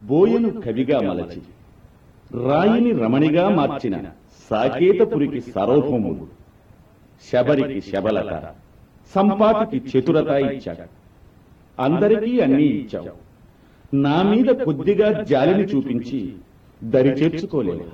బోయను కవిగా మలచి రాయిని రమణిగా మార్చిన సాకేతపురికి సార్వభౌముడు శబరికి శబలత సంపాతికి చతురత ఇచ్చాడు అందరికీ అన్నీ ఇచ్చావు నా మీద కొద్దిగా జాలిని చూపించి దరి చేర్చుకోలేవు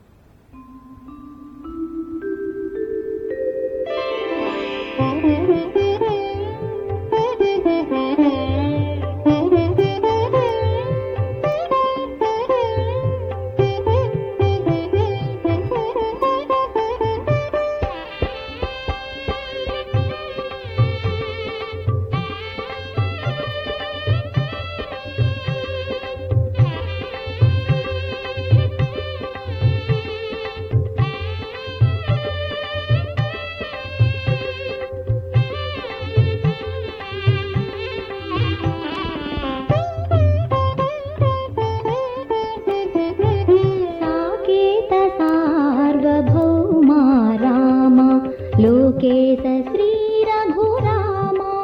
साकेत सार्वभौमा राम लोकेश श्रीरघुरामा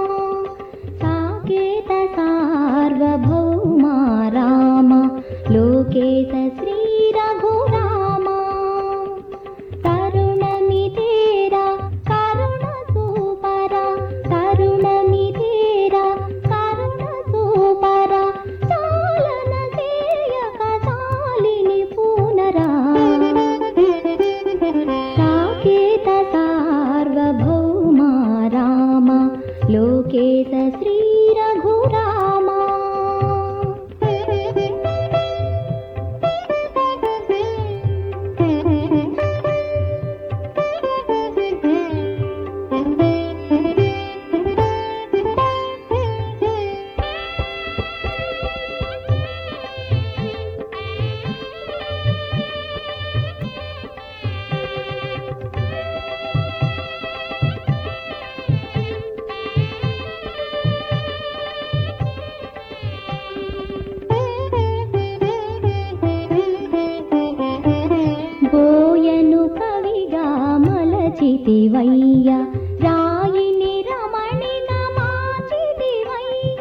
साकेत सार्वभौमा राम लोकेश श्रीरघुरामा तरुणमितेरा करुणसूपरा तरुणमितेरा करुणसूपरा चालन చేయక చాలిని పూనరా సాకేత సార్వభౌమా రామ లోకేశ శ్రీ రఘురామా బోయను కవిగా మలచితివయ్య రాయిని రమణిన మాచితివయ్య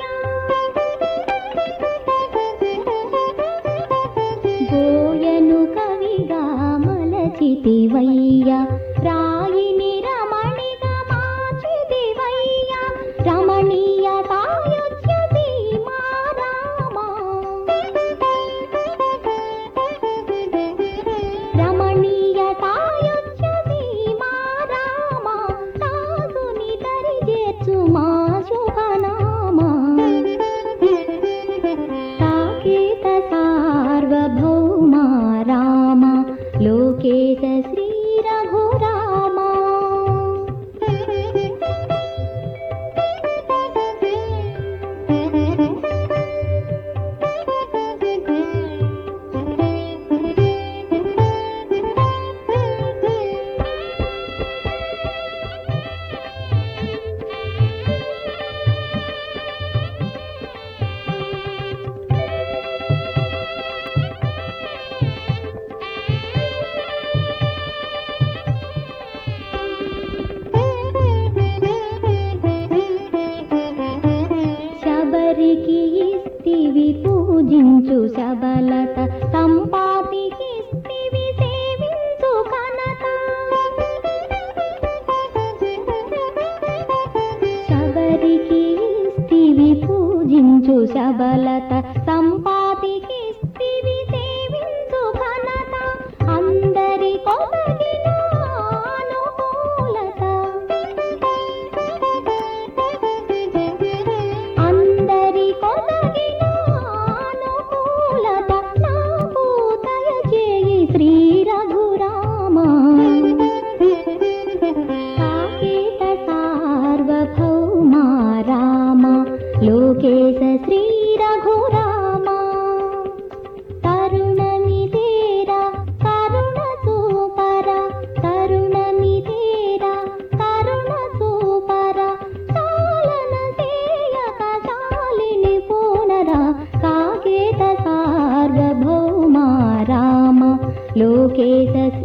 బోయను కవిగా మలచితివయ్య రాయిని రమణిన మాచితివయ్య రమణీయ సాయుధ్య సీమా రామా రమణీయ సాయుధ్య సీమా రామ సాధుని దరి చేర్చు మా శుభనామా సాకేత సార్వభౌమా రామ లోకేశ శ్రీ రఘురామా శబరికి ఇస్తివి పూజించు శబలత సంపాతికి ఇస్తివి సేవించు ఘనత శబరికి ఇస్తివి పూజించు శబలత సంపాతికి ఇస్తివి సేవించు ఘనత అందరి కొసగిన అనుకూలత అందరి కొసగిన అనుకూలత నాకు దయచేయి శ్రీ రఘురామ సాకేత సార్వభౌమా రామ లోకేశ శ్రీ రఘురామ తరుణమిదేరా కరుణ సూపర తరుణమిదేరా కరుణ సూపర చాలన చేయక చాలిని పూనరా సాకేత సార్వభౌమా రామ లోకేశ